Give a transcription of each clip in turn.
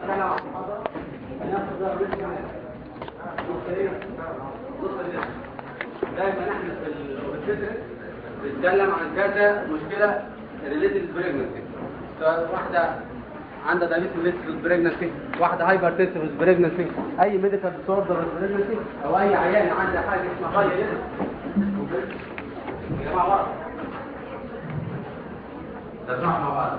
هنتكلم عن المحاضرة هناخد بقى ونسمع نص ايه؟ نص الجسم دايما احنا في الاوبستريك بنتكلم عن كذا مشكلة ريليتد بريجنسي واحدة عندها دايبيتس ريليتد بريجنسي واحدة هايبر تنسيف بريجنسي اي ميديكال ديسوردر بريجنسي او اي عيان عنده حاجة اسمها هاي يا جماعة ورا نسمع مع بعض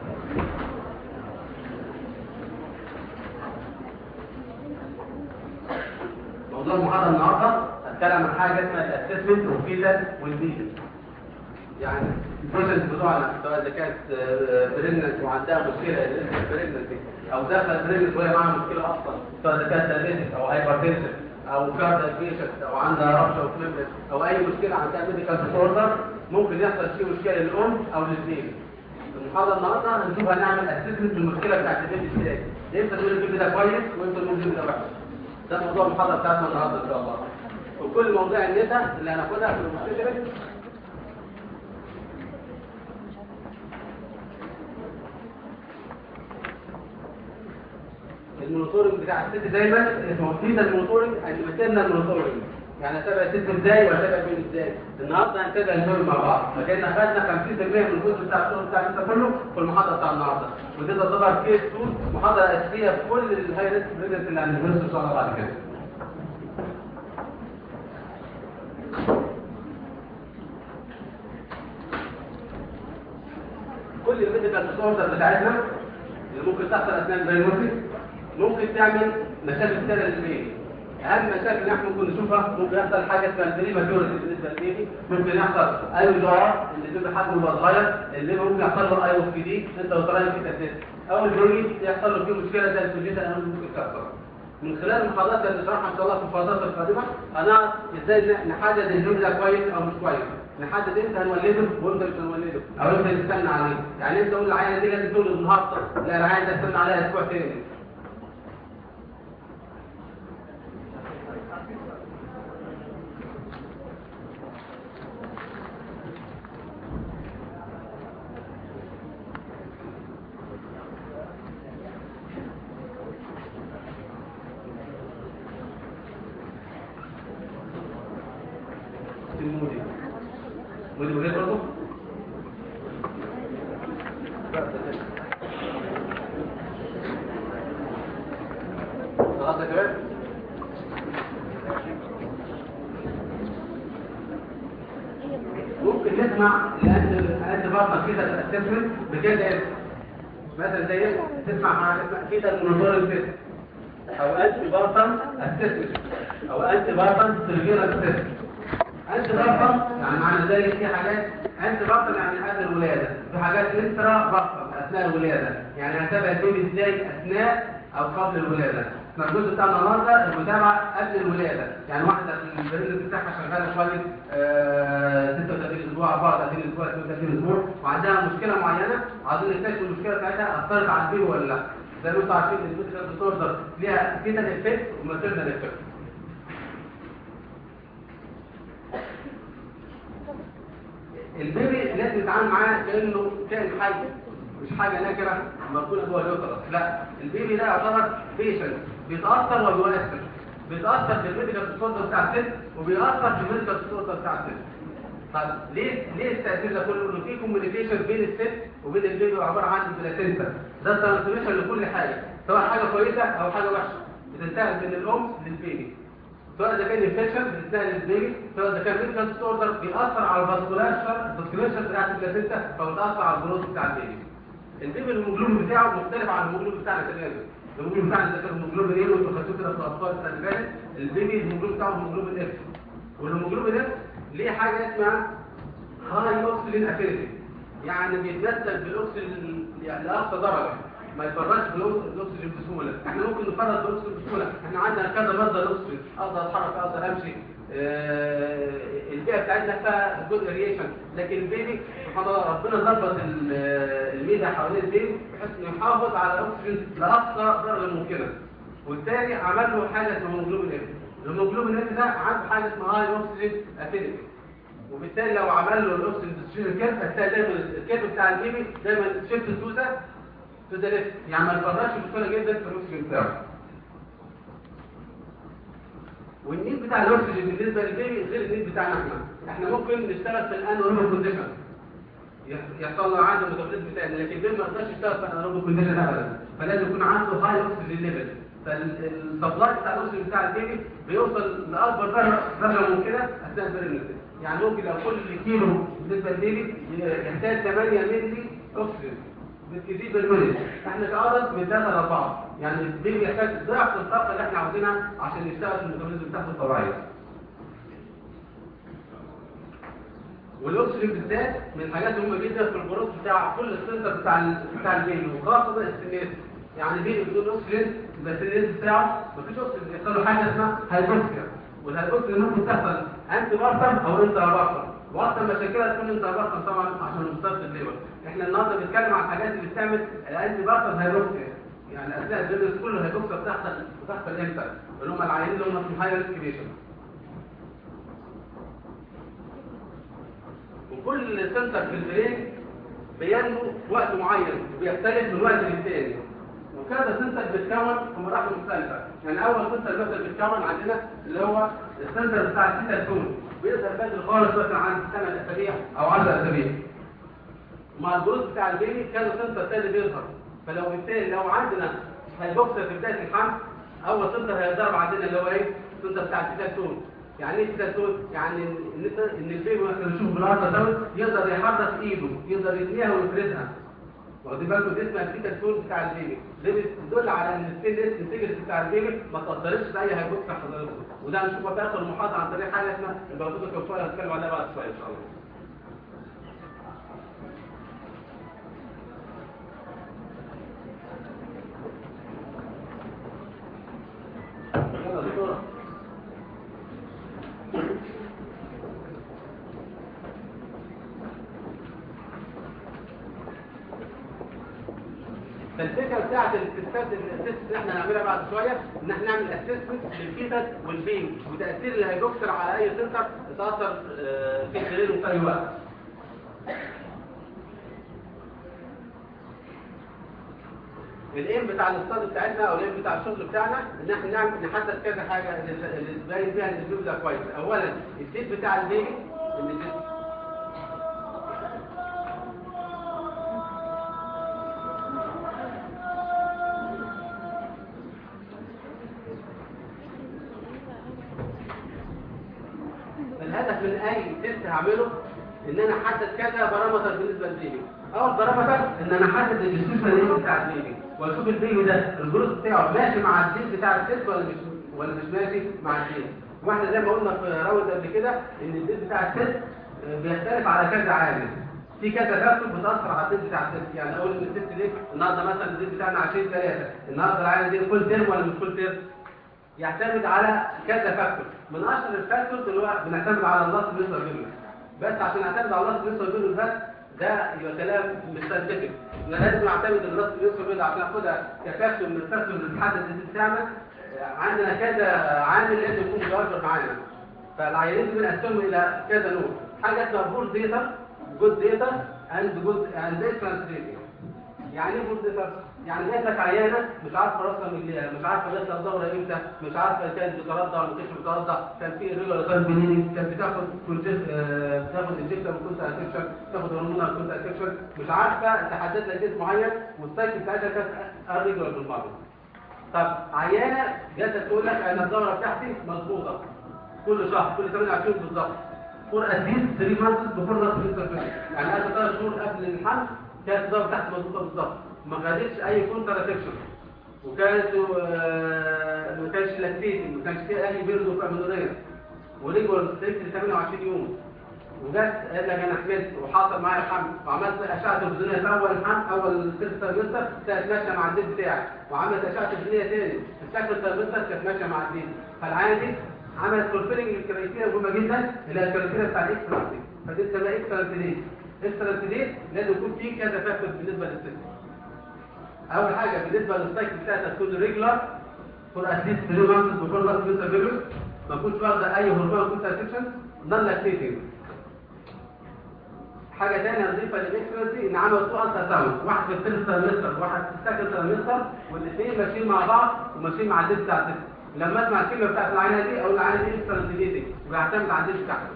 موضوع المحاضرة النهاردة هتكلم عن حاجة اسمها الاسسمنت والفيزا والفيزا يعني البروسيس بتوعنا سواء اذا كانت بريجننت وعندها مشكلة بريجننسي او داخل بريجننت وهي معاها مشكلة اصلا سواء اذا كانت دايبيتس او هايبرتنشن او كاردياك بيشنت او عندها ربشة او فليمبس او اي مشكلة عندها ميديكال ديسوردر ممكن يحصل فيه مشكلة للام او للاثنين المحاضرة النهارده هنشوف هنعمل اسسمنت للمشكلة بتاعت البيبي ازاي امتى تقول البيبي ده كويس وامتى تقول البيبي ده وحش ده موضوع المحاضرة بتاعتنا النهارده ان شاء الله وكل مواضيع النساء اللي هناخدها في المستشفى المونيتورنج بتاع الست دايما اسمه سيزا المونيتورنج الماتيرنال المونيتورنج يعني اتابع الست ازاي واتابع مين ازاي النهارده هنتابع الاثنين مع بعض فكنا خدنا 50% من الجزء بتاع الشغل بتاع النساء كله في المحاضره بتاع النهارده ودي تعتبر كيس تول محاضره اساسيه في كل الهاي ريسك بريجنسي اللي هندرسه ان شاء الله بعد كده كل الميديكال ديسوردر بتاعتنا اللي ممكن تحصل اثناء البريموسي ممكن تعمل مشاكل ثانيه للبيبي اهم مشاكل اللي احنا ممكن نشوفها ممكن يحصل حاجه اسمها البريماتوريتي بالنسبه للبيبي ممكن يحصل اي جرار اللي بيبقى حجمه بقى صغير اللي ممكن يحصل له اي في دي انت وطالع في تسديد او البيبي يحصل له فيه مشكله زي السوجيتا اللي ممكن تحصل من خلال المحاضرات اللي نشرحها ان شاء الله في الفاضات القادمه هنعرف ازاي نحدد البيبي ده كويس او مش كويس نحدد امتى هنولده وامتى مش هنولده او امتى نستنى عليه يعني انت تقول العينه دي لازم تولد النهارده لا العينه ده استنى عليها اسبوع تاني المودي مودي مودي برضه خلاص يا شباب ممكن نسمع لان انت برضه كده الاسسمنت بكده اسم مثلا زي ايه تسمع مع كده المونيتورنج تيست او انت بارتن اسسمنت او انت بارتن سيرفير اسسمنت انت بطل يعني معنى ذلك في حاجات انت بطل يعني قبل الولاده في حاجات انترا بطل اثناء الولاده يعني هتابع البيبي ازاي اثناء او قبل الولاده احنا الجزء بتاعنا النهارده المتابعه قبل الولاده يعني واحده البريد بتاعها شغاله شويه آه 36 اسبوع 34 اسبوع 32 اسبوع وعندها مشكله معينه عايزين نكتشف المشكله بتاعتها اثرت على البيبي ولا لا زي ما انتم عارفين الميديكال ديسوردر ليها فيتال افكت وماتيرنال افكت البيبي لازم نتعامل معاه كانه كائن حي مش حاجه نكره مركونه جوه اليوترس لا البيبي ده يعتبر بيشنت بيتاثر وبيؤثر بيتاثر بالميديكال ديسوردر بتاع الست وبيأثر بالميديكال ديسوردر بتاع الست طب ليه ليه التاثير ده كله انه في كوميونيكيشن بين الست وبين البيبي عباره عن بلاسينتا ده ترانسميشن لكل حاجه سواء حاجه كويسه او حاجه وحشه بتنتقل من الام للبيبي سواء اذا كان انفكشن بتنتقل للبيبي سواء اذا كان ميديكال ديسوردر بيأثر على الفاسكولار الفاسكولار بتاعت البلاسينتا فبتأثر على الجروث بتاع البيبي البيبي الهيموجلوبين بتاعه مختلف عن الهيموجلوبين بتاعنا تماما الهيموجلوبين بتاعنا ده كان هيموجلوبين ايه وانتوا خدتوه كده في الاطفال السنه اللي فاتت البيبي الهيموجلوبين بتاعه هيموجلوبين اف والهيموجلوبين اف ليه حاجه اسمها هاي اوكسجين افينيتي يعني بيتمثل بالاكسجين يعني لاقصى درجه ما يفرطش بالاكسجين بسهوله احنا ممكن نفرط بالاكسجين بسهوله احنا عندنا كذا مصدر اكسجين اقدر اتحرك اقدر امشي آه البيئه بتاعتنا فيها جزء ريشن لكن البيبي سبحان الله ربنا ظبط الميزه حوالين البيبي بحيث انه يحافظ على الاكسجين لاقصى درجه ممكنه وبالتالي عمل له حاجه اسمها هيموجلوبين اف الهيموجلوبين اف ده عنده حاجه اسمها هاي اوكسجين افينيتي وبالتالي لو عمل له الاكسجين ديستريبيوشن كيرف هتلاقي دايما الكيرف بتاع البيبي دايما شفت الدوسه تو ذا ليفت يعني ما يفرقش بسهوله جدا في الاكسجين بتاعه والنيد بتاع الاكسجين بالنسبه للبيبي غير النيد بتاعنا احنا احنا ممكن نشتغل في الانورمال كونديشن يحصل له عدم الميتابوليزم بتاعنا لكن البيبي ما يقدرش يشتغل في الانورمال كونديشن ابدا فلازم يكون عنده هاي اوكسجين ليفل فالسبلاي بتاع الاكسجين بتاع البيبي بيوصل لاكبر درجه ممكنه اثناء البريمنسي يعني ممكن لو كل كيلو بالنسبه للبيبي يحتاج 8 مللي اكسجين بتزيد بالملي احنا كعدد من 3 ل 4 يعني البيبي يحتاج ضعف الطاقه اللي احنا عاوزينها عشان يشتغل في الميتابوليزم بتاعته الطبيعيه والاكسجين بالذات من الحاجات المهمه جدا في الجروث بتاع كل السنتر بتاع ال- بتاع البيبي وخاصه السنيس يعني البيبي بدون اكسجين يبقى السنيس بتاعه مفيش اكسجين بيحصل له حاجه اسمها هايبوكسيا والهايبوكسيا ممكن تحصل انتي بارتم او انترا بارتم واكثر مشاكلها تكون انترا بارتم طبعا عشان مستوى الليبر احنا النهارده بنتكلم عن الحاجات اللي بتعمل الانتي بارتم هايبوكسيا يعني اثناء الجلوس كله الهايبوكسيا بتحصل بتحصل امتى اللي هم العيانين اللي هم في هاي ريسك بيشنت وكل سنتر في البرين بينمو في وقت معين وبيختلف من وقت للتاني وكذا سنتر بيتكون في مراحل مختلفة يعني أول سنتر مثلا بيتكون عندنا اللي هو السنتر بتاع السيتا تون بيقدر بدري خالص مثلا عند 8 أسابيع أو 10 أسابيع مع الجروث بتاع البيبي كذا سنتر تاني بيظهر فلو بالتالي لو عندنا هيبوكسر في بداية الحمل أول سنتر هيتضرب عندنا اللي هو إيه؟ السنتر بتاع السيتا تون يعني ايه كده تقول يعني ان انت ان البيبي مثلا يشوف بالعرض دوت يقدر يحرك ايده يقدر يتنيها ويفردها واخدين بالكم دي اسمها الفيتا تون بتاع البيبي دي بتدل على ان السيل انتجريتي بتاع البيبي ما تاثرش في اي هيبوكسر حضرتك وده هنشوفه في اخر المحاضره عن طريق حاجه اسمها البوابه الكوفيه هنتكلم عليها بعد شويه ان شاء الله يلا دكتوره فالفكره بتاعت التستات التست اللي احنا هنعملها بعد شويه ان احنا نعمل اسسمنت للفيتس والبين وتاثير اللي هيدكتور على اي سنتر تاثر آه، في خلال وفي اي وقت الايم بتاع الاستاد بتاعتنا او الايم بتاع الشغل بتاعنا ان احنا نعمل نحدد كذا حاجه اللي اللي تبين فيها ان البيبي ده كويس اولا السيت بتاع البيبي ان الجسم الهدف من اي تيست هعمله ان انا احدد كذا بارامتر بالنسبه للبيبي اول بارامتر ان انا احدد الجسم بتاع البيبي واشوف البيبي ده الجروث بتاعه ماشي مع الجين بتاع الست ولا مش ولا مش ماشي مع الجين واحنا زي ما قلنا في راوند قبل كده ان الجين بتاع الست آه، بيختلف على كذا عامل في كذا فاكتور بتاثر على الجين بتاع الست يعني اقول ان الست دي النهارده مثلا الجين بتاعنا 20 3 النهارده العينه دي فول تيرم ولا مش فول تيرم يعتمد على كذا فاكتور من اشهر الفاكتورز اللي هو بنعتمد على اللاس ميسر بيرنس بس عشان نعتمد على اللاس ميسر بيرنس بس ده يبقى كلام مش ساينتفك لازم نعتمد اللاس ميسر بيرنس عشان ناخدها كفاكتور من الفاكتورز اللي بتحدد الديزيز بتاعنا آه، عندنا كذا عامل لازم يكون متوفر معانا فالعيانين دي بنقسمهم الى كذا نوع حاجه اسمها بول ديتا جود ديتا اند جود اند ترانسليشن يعني ايه بول ديتا يعني جات لك عيانه مش عارفه راسها من رجليها مش عارفه جات لها الدوره امتى مش عارفه كانت بترضع ولا ما كانتش بترضع كان في ريجولار تايم بنيني كانت بتاخد كونجست بتاخد انجكشن كنت افكشن تاخد هرمون كنت افكشن مش عارفه تحدد لك جسم معين والسايكل بتاعتها كانت ريجولار بالمره طب عيانه جات تقول لك انا الدوره بتاعتي مظبوطه كل شهر كل 28 بالظبط فور اتليست 3 مانثس بفور ذات انترفيرنس يعني اخر ثلاث شهور قبل الحمل كانت الدوره بتاعتي مظبوطه بالظبط ما خدتش اي كونتر افكشن وكانت آه، ما كانش لاكتيتنج ما كانش فيها اي بيرد اوف امينوريا وريجولار ستريكت 28 يوم وجت قال لك انا حملت وحصل معايا حمل وعملت اشعه تلفزيونيه في اول الحمل اول ست ترمستر كانت ماشيه مع الدين بتاعي وعملت اشعه تلفزيونيه تاني في السكند ترمستر كانت ماشيه مع الدين فالعينه دي عملت فولفيلنج الكرايتيريا مهمه جدا اللي هي الكرايتيريا بتاع الاكسترا فدي اسمها اكسترا ديت اكسترا ديت لازم يكون في كذا فاكتور بالنسبه للست اول حاجه بالنسبه للسايكل بتاعتها تكون ريجولار فور اتليست 3 مانثس بفور لاست ميسر بيريود ما كنتش واخده اي هرمون كنت افكشن نون لاكتيتنج حاجه ثانيه نضيفه للاكسلنسي ان عملوا تو الترا ساوند واحد في الثالث ترمستر وواحد في السكند ترمستر والاثنين ماشيين مع بعض وماشيين مع الديت بتاع الست لما اسمع الكلمه بتاعت العينه دي او العينه دي اكسلنسي ديتنج ويعتمد على الديت بتاعها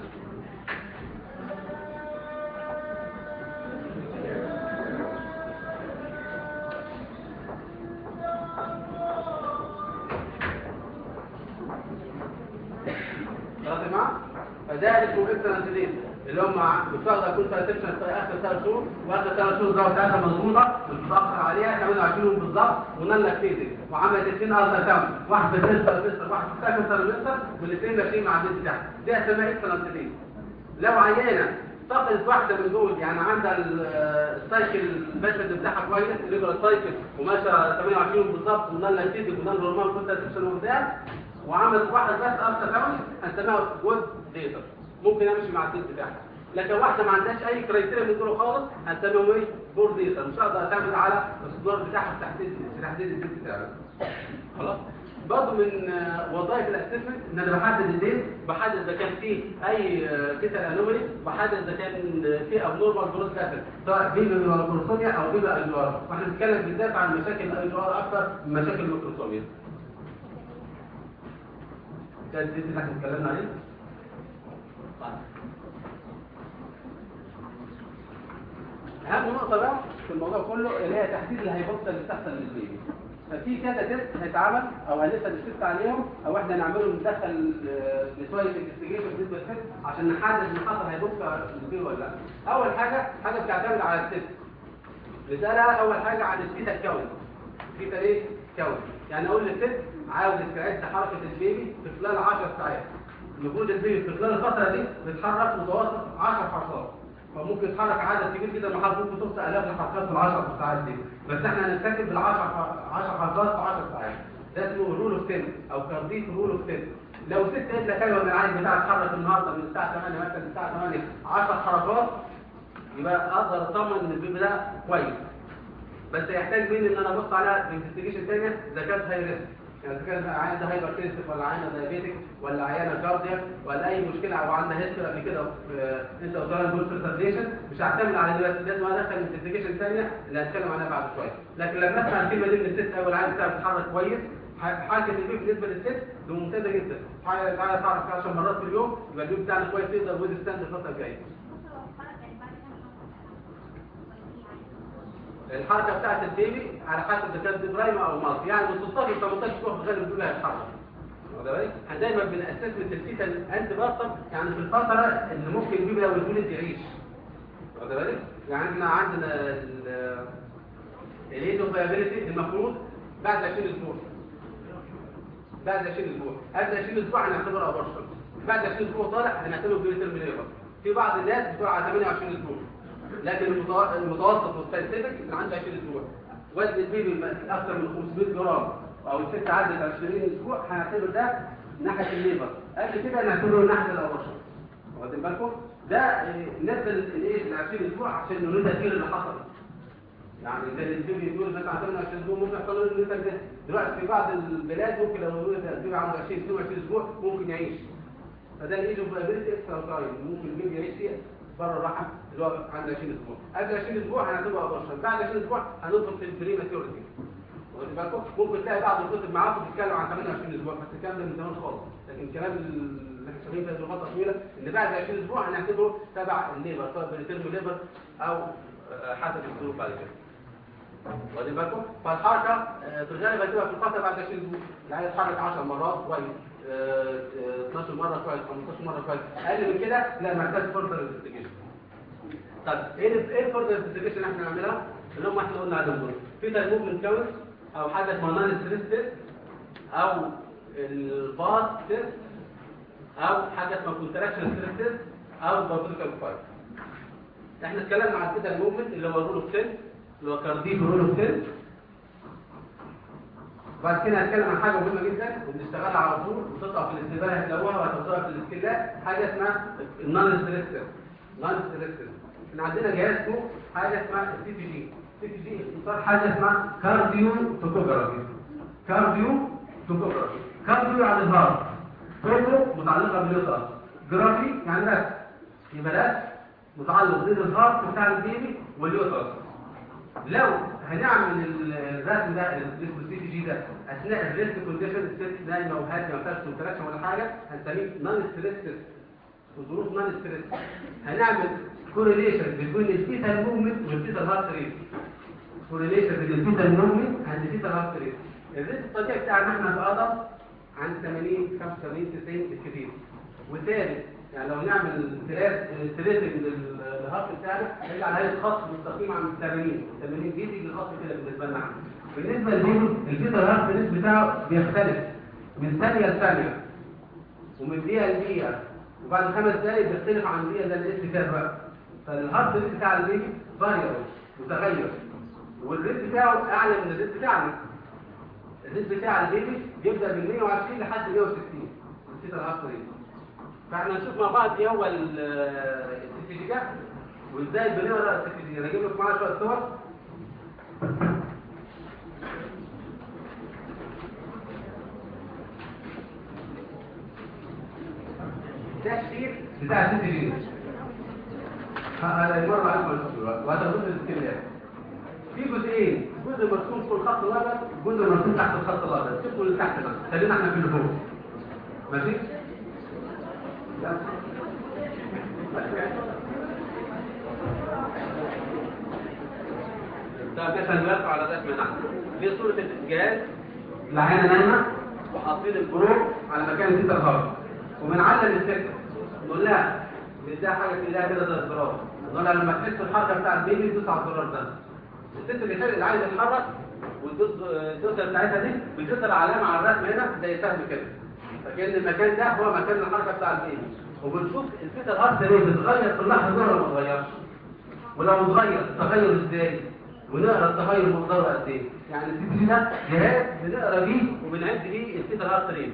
خلاص يا جماعه فده اسمه اكسلنت ديت اللي هم بتاخد يكون فيها سكشن في اخر ثلاث شهور واخر ثلاث شهور الدواء بتاعتها مظبوطه مش متاخر عليها 28 يوم بالظبط ونال لاكتيتد وعملت اثنين ارض تاون واحد في الثالث ترمستر واحد في السكند ترمستر والاثنين ماشيين مع البيت بتاعها دي اسمها اكسلنت ديت لو عيانه فقدت واحده من دول يعني عندها ال- السايكل الميثود بتاعها كويس الليبرال سايكل وماشيه 28 يوم بالظبط ونال لاكتيتد ونال هرمون كنت سكشن وبتاع وعملت واحد بس ارض تاون هنسميها جود ديتر ممكن امشي مع الديت بتاعها لكن واحده ما عندهاش اي كرايتيريا من دول خالص هنسميهم ايه بور ديتا مش هقدر اعتمد على الصدور بتاعها في تحديد في تحديد الديت بتاعها خلاص برضه من آه، وظائف الاسسمنت ان انا بحدد الديت بحدد اذا كان في اي كيتال انومالي بحدد اذا كان في ابنورمال جروث ليفل سواء بيبي ميكروسوميا او بيبي ايجوار واحنا بنتكلم بالذات عن مشاكل الايجوار اكثر من مشاكل الميكروسوميا ده الديت اللي احنا اتكلمنا عليه طيب اهم نقطه بقى في الموضوع كله اللي هي تحديد الهيبوكسا اللي بتحصل للبيبي ففي كذا تيست هيتعمل او هنسال التيست عليهم او احنا نعمله ندخل لشويه انفستيجيشن بالنسبه للتيست عشان نحدد ان حصل هيبوكسا للبيبي ولا لا اول حاجه حاجه بتعتمد على التيست نسالها اول حاجه عن الفيتا كاونت فيتا ايه كاونت يعني اقول للست عاوز استعد حركه البيبي في خلال 10 ساعات المفروض البيبي في خلال الفتره دي بيتحرك متوسط 10 حركات فممكن يتحرك عدد كبير جدا من الحركات ممكن توصل الاف الحركات في العشر ساعات دي بس احنا هنستكتب بال 10 10 حركات في 10 ساعات ده اسمه رول اوف 10 او كارديك رول اوف 10 لو ست قالت لك ايوه انا عايز بتاع اتحرك النهارده من الساعه 8 مثلا للساعه 8 10 حركات يبقى اقدر اطمن ان البيبي ده كويس بس يحتاج مني ان انا ابص على انفستيجيشن ثانيه اذا كانت هاي ريسك يعني اذا كانت عيانه هايبر تنسف ولا عيانه دايابيتك ولا عيانه كاردياك ولا اي مشكله او عندها هيستوري قبل كده في انت اوترال بول فلتريشن مش هعتمد على دلوقتي لازم ادخل انفستيجيشن ثانيه اللي هنتكلم عنها بعد شويه لكن لما اسمع الكلمه دي من الست اول عيان بتاعها بتتحرك كويس حاجه البيبي بالنسبه للست دي ممتازه جدا حاجه تعالى تعرف 10 مرات في اليوم يبقى البيبي بتاعنا كويس يقدر ويز ستاند الفتره الجايه الحركه بتاعت البيبي على حسب اذا كانت برايم او مالتي يعني من 16 ل 18 اسبوع في الغالب دول هيتحرك واخد بالك احنا دايما بنأسس من الفيتال انت بارتم يعني في الفتره اللي ممكن البيبي لو اتولد يعيش واخد بالك يعني احنا عندنا الايزوفيابيلتي المفروض بعد 20 اسبوع بعد 20 اسبوع قبل 20 اسبوع هنعتبرها ابورشن بعد 20 اسبوع طالع هنعتبره بريتيرم ليبر في بعض الناس بتوع على 28 اسبوع لكن المتو- المتوسط والساينتفك اللي عنده 20 اسبوع وزن البيبي اكثر من 500 جرام او الست عدت 20 اسبوع هنعتبر ده ناحيه الليبر قبل كده نعتبره ناحيه الاورشن واخدين بالكم ده آه، نزل الايه ال 20 اسبوع عشان نريد التغيير اللي حصل يعني زي البيبي يقول مثلا عندنا 20 اسبوع ممكن يحصل له النتج ده دلوقتي في بعض البلاد ممكن لو ولد البيبي عنده 20 22 اسبوع ممكن يعيش فده الايجو فابيلتي اكسترا تايم ممكن البيبي يعيش فيها بره الرحم اللي هو عنده 20 اسبوع قبل 20 اسبوع هنعتبره ابورشن بعد 20 اسبوع هندخل في البري ماتيوريتي واخد بالكم ممكن تلاقي بعض الكتب معاكم بتتكلم عن 28 اسبوع بس الكلام ده من زمان خالص لكن الكلام اللي احنا شغالين فيه فتره طويله ان بعد 20 اسبوع هنعتبره تبع الليبر سواء بريتيرم ليبر او آه، حسب الظروف بعد كده واخدين بالكم فالحركه آه، في الغالب هتبقى في الفتره بعد 20 اسبوع يعني يتحرك 10 مرات كويس آه، آه، 12 مره كويس 15 مره كويس اقل من كده لا محتاج فurther انفستيجيشن طب ايه ال- ايه الفرد انفستيجيشن اللي احنا نعملها اللي هم احنا قلنا عليهم دول في تايب موفمنت كاونت او حاجه اسمها نان ستريس تيست او الباس تيست او حاجه اسمها كونتراكشن ستريس تيست او بارتيكال فايت احنا اتكلمنا عن كده الموفمنت اللي هو الرول اوف 10 اللي هو كارديك رول اوف 10 بعد كده هنتكلم عن حاجه مهمه جدا وبنشتغلها على طول وتطلع في الاستقبال هتلاقوها وهتوصلها في الاسكيلات حاجه اسمها النون ستريس تيست نون ستريس تيست احنا عندنا جهاز اسمه حاجه اسمها السي تي جي السي تي جي اختصار حاجه اسمها كارديو توكوجرافي كارديو توكوجرافي كارديو يعني الهارت توكو متعلقه باليوترس جرافي يعني رسم يبقى رسم متعلق بين الهارت بتاع البيبي واليوترس لو هنعمل الرسم ده السي تي جي ده اثناء الريسك كونديشن الست نايمه وهاديه ما فيهاش كونتراكشن ولا حاجه هنسميه نون ستريس في ظروف نون ستريس هنعمل كورليشن بين الفيتال موفمنت والفيتال هارت ريت كورليشن بين الفيتال موفمنت اند الفيتال هارت ريت الريت الطبيعي بتاعنا احنا في ادم عن 80 85 90 بالكثير وثالث يعني لو نعمل تريسنج للهارت بتاعنا هيجي على هيئه خط مستقيم عن 80 80 دي تيجي الخط كده بالنسبه لنا احنا بالنسبه للبيبي الفيتال هارت ريت بتاعه بيختلف من ثانيه لثانيه ومن دقيقه لدقيقه وبعد خمس دقايق بيختلف عن دقيقه ده الاس كام بقى فالهارت ريت بتاع البيبي فاريبل متغير والريت بتاعه اعلى من الريت بتاعنا الريت بتاع البيبي بيبدا من 120 لحد 160 الفيتال هارت ريت فاحنا نشوف مع بعض ايه هو السيتيجات وازاي بنقرا السيتيجات انا اجيب لكم معايا شويه صور ده الشيت بتاع السيتيجات هذا المره عليكم وهذا جزء الاستمرار في جزئين جزء مرسوم في الخط الابيض جزء مرسوم تحت الخط الابيض شوفوا اللي تحت بس خلينا احنا في اللي فوق ماشي طب مثلا نرفع على ذات من نحن دي صورة الجهاز العينة نايمة وحاطين البروب على مكان الستة الهارد وبنعلم الستة نقول لها بدها حاجة تلاقيها كده زي الزرار نقول لها لما تحس الحركة بتاع البيبي تدوس على الزرار ده الست اللي اللي عايزة تتحرك والدوسة بتاعتها دي بتدوس العلامة على الرسم هنا زي سهم كده فكأن المكان ده هو مكان الحركة بتاع البيبي وبنشوف الفيتا الهارت ريت بتتغير في اللحظه دي ولا ما تتغيرش ولو اتغير تغير ازاي ونقرا التغير مقداره قد ايه يعني السي ده جهاز بنقرا بيه وبنعد بيه الفيتا الهارت ريت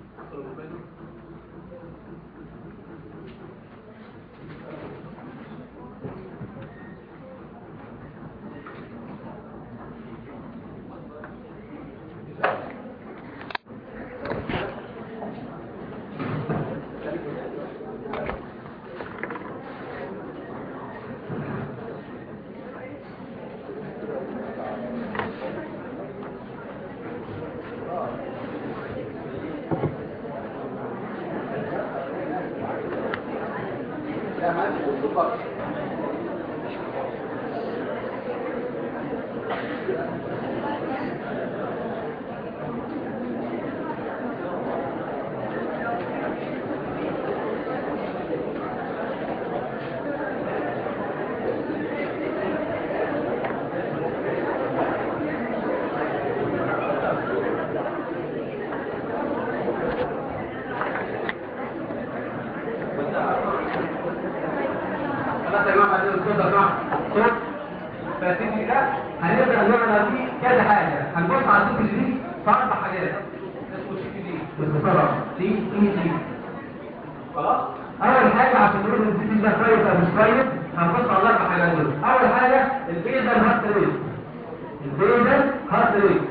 خلاص يا جماعه بعدين الصوت يا جماعه صوت فالسيتي ده هنبدا نعمل فيه كذا حاجه هنبص على السيتي دي في اربع حاجات اسمه سيتي دي باختصار سي اي دي خلاص اول حاجه عشان نقول ان السيتي ده كويس او مش كويس هنبص على الاربع حاجات دول اول حاجه البيزل هارت ريت البيزل هارت ريت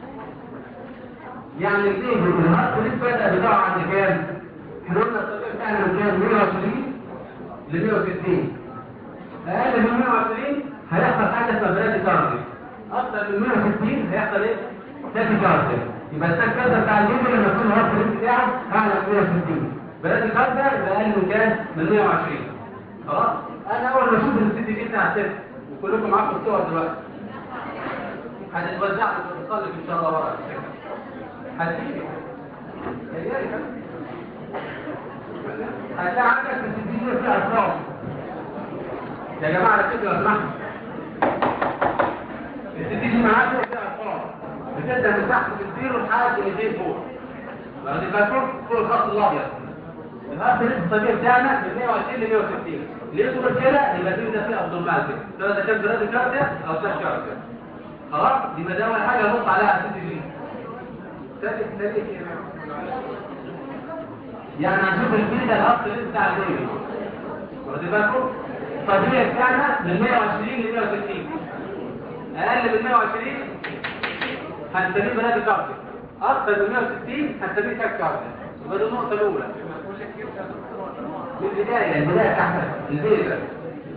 يعني البيزل الهارت ريت بدا بتاعه عند كام؟ احنا قلنا الطبيعي بتاعنا من كام 120 ل 160 اقل من 120 هيحصل حاجه اسمها برادي كاردي اكتر من 160 هيحصل ايه تاكي كاردي يبقى التاكي كاردي بتاع الليبي لما يكون الهارت ريت بتاعه اعلى من 160 برادي كاردي يبقى اقل من كام من 120 خلاص انا اول ما اشوف الست دي بتاع ست وكلكم معاكم الصور دلوقتي هتتوزع وتتصلي ان شاء الله ورا هتيجي هي هتلاقي عندك في السجين في ارقام يا جماعه ركزوا لو سمحتوا السجين معاك في ارقام بتبدا من تحت في الزيرو لحد 200 فوق واخدين بالكم فوق الخط الابيض الهارت ريت الطبيعي بتاعنا من 120 ل 160 ليه تقول كده يبقى في ده فيه ابدومال كده سواء ده كان براد كارديا او تاك كارديا خلاص يبقى ده اول حاجه نبص عليها على السي جي ثالث ثالث يعني هنشوف الفيزا الهارت ريت بتاع البيبي واخدين بالكم الطبيعي بتاعنا من 120 ل 160 اقل من 120 هنسميه براد كارديا اكثر من 160 هنسميه تاك كارديا يبقى دي النقطه الاولى من البدايه البدايه تحت البيزا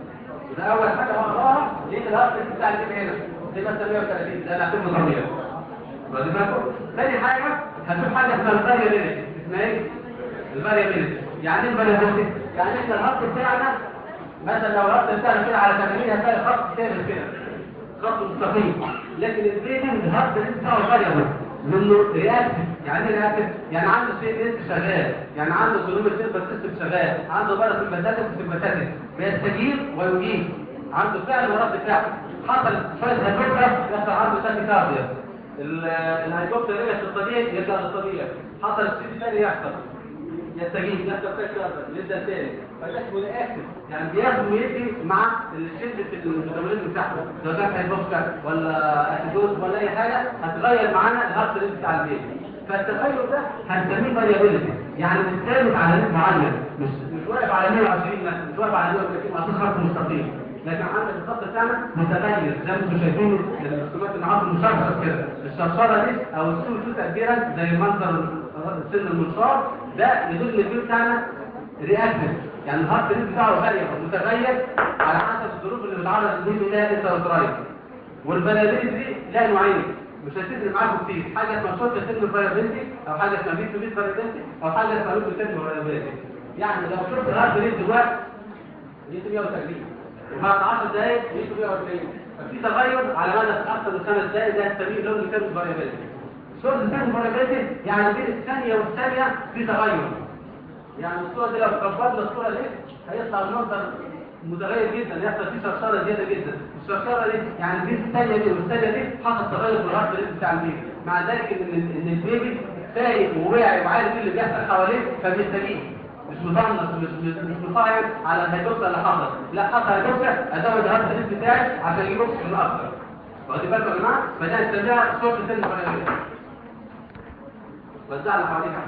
ده اول حاجه هقراها ليه الهارت ريت بتاع الجيب هنا دي مثلا 130 ده انا هعتبره طبيعي واخد بالكم ثاني حاجه هنشوف حاجه اسمها الفاريابيلتي اسمها ايه الفاريابيلتي يعني ايه الفاريابيلتي يعني احنا الهارت بتاعنا مثلا لو الهارت بتاعنا كده على 80 هتلاقي خط ثابت كده خط مستقيم لكن البريدنج الهارت ريت بتاعه فاريبل منه رياكتيف يعني ايه رياكتيف يعني عنده سي ان شغال يعني عنده كلوم السيرفر سيستم شغال عنده بارا سمباتيك وسمباتيك بيستجيب ويجيب عنده فعل ورد فعل حصل شويه هيدروكرا يحصل عنده تاكي كارديا الهيدروكرا رجع الطبيعي يرجع للطبيعي حصل سي ثاني يحصل يستجيب يحصل تاكي كارديا يبدا تاني فده اسمه رياكتيف يعني بياخد ويدي مع شده الميتابوليزم بتاعته سواء كان هيدروكرا ولا اسيدوز ولا اي حاجه هتغير معانا الهارت ريت بتاع البيبي فالتغير ده هنسميه فاريابيلتي يعني مش ثابت على ريت معين مش مش واقف على 120 مثلا مش واقف على 130 ما خط مستقيم لكن عندك الخط بتاعنا متغير زي ما انتم شايفين الرسومات النعاس المشرشر كده الشرشره دي او السوق سوق تاجيرا زي منظر سن المنشار ده يدل ان البيبي بتاعنا رياكتيف يعني الهارت ريت بتاعه غير متغير على حسب الظروف اللي بتعرض البيبي لها انترا والفاريابيلتي دي لها نوعين مش هتفرق معاكم كتير حاجه اسمها شورت سن فاريابيلتي او حاجه اسمها بيت تو بيت فاريابيلتي او حاجه اسمها لوك سن فاريابيلتي يعني لو شفت الهارت ريت دلوقتي 130 وبعد 10 دقائق 140 ففي تغير على مدى اكثر من خمس دقائق ده هنسميه لوك سن فاريابيلتي شورت سن فاريابيلتي يعني بين الثانيه والثانيه في تغير يعني الصوره دي لو كبرنا الصوره دي هيطلع المنظر متغير جدا يحصل فيه شرشره زياده جدا الشرشره دي يعني البيت الثانيه دي والثانيه دي حصل تغير في الهارت ريت بتاع البيبي مع ذلك ان ان البيبي فايق وواعي وعارف ايه اللي بيحصل حواليه فبيستجيب مش مطنش مش مش مش مصايم على الهيدروكسا اللي حصل لا حصل هيدروكسا ازود الهارت ريت بتاعي عشان يجيب اكسجين اكتر واخدين بالكم يا جماعه فده نسميها شورت سن فاريابيلتي وزعنا حواليها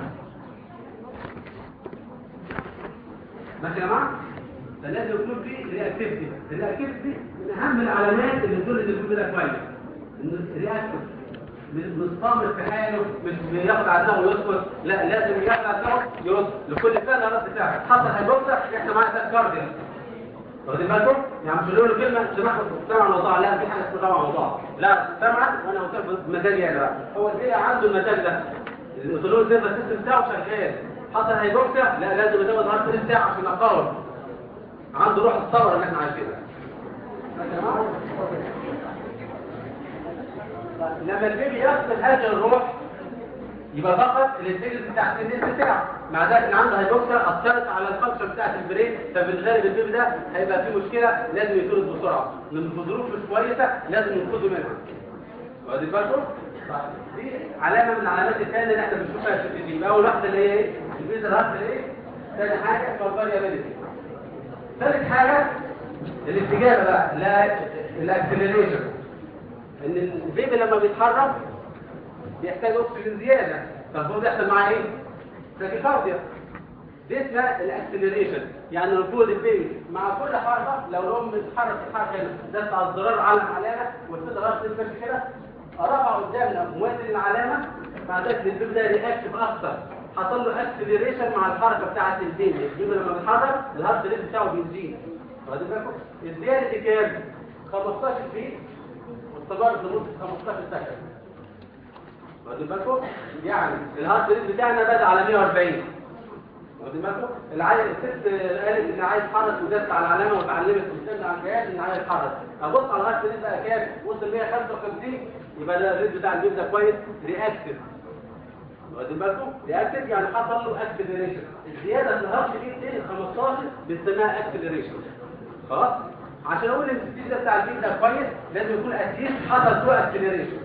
ماشي يا جماعه فلازم يكون في رياكتيفيتي الرياكتيفيتي من اهم العلامات اللي تدل ان الجسم ده كويس انه رياكتيف مش صامت في حاله مش بياخد على دماغه ويسكت لا لازم ياخد على دماغه يرد لكل سنه رد فعل حصل هيبوكسا احنا معانا كارديا واخدين بالكم؟ يعني مش بنقول كلمه سمعت سمع الموضوع لا في حاجه اسمها سمع الموضوع لا سمعت وانا قلت مزاجي انا بقى هو ازاي عنده المزاج ده الاوتونومي سيرفر سيستم بتاعه شغال حصل هيبوكسا لا لازم يزود الهارت ريت بتاعه عشان اقاوم عنده روح الثوره اللي احنا عايشينها لما البيبي يفقد هذه الروح يبقى فقط الانتجريت بتاع السن بتاعه مع ذلك ان عنده هيبوكسا اثرت على الفانكشن بتاعت البرين ففي الغالب البيبي ده هيبقى فيه مشكله لازم يتولد بسرعه من ظروف مش كويسه لازم ينقذوا منها واخدين بالكم؟ دي علامه من العلامات الثانيه اللي احنا بنشوفها في التدريب اول واحده اللي هي ايه؟ البيزا الهارت اللي ايه؟ ثاني حاجه الفاريابيلتي ثالث حاجة الاستجابة بقى لا الاكسلريشن ان البيبي لما بيتحرك بيحتاج اكسجين زيادة فالمفروض يحصل معاه ايه؟ تاكيكارديا دي اسمها الاكسلريشن يعني المفروض البيبي مع كل حركة لو الام بتتحرك تتحرك هنا دست على الزرار علم علامة والست غلط تمشي كده رفع قدامنا موازي العلامة مع ذلك البيبي ده رياكتيف اكتر حصل له اكسلريشن مع الحركه بتاعه البيبي البيبي لما بيتحرك الهارت ريت بتاعه بيزيد واخدين بالكم الزياده دي كام 15 فيت واستمرت لمده 15 سكند واخدين بالكم يعني الهارت ريت بتاعنا بدا على 140 واخدين بالكم العيل الست قالت ان عايز يتحرك ودست على العلامه واتعلمت وتستنى على الجهاز ان عايز يتحرك ابص على الهارت ريت بقى كام وصل 155 يبقى ده الريت بتاع البيبي ده كويس رياكتيف واخدين بالكم رياكتيف يعني حصل له اكسلريشن الزياده في الهارت ريت دي 15 بنسميها اكسلريشن خلاص عشان اقول ان السبيد ده بتاع البيت ده كويس لازم يكون اتليست حصل له اكسلريشن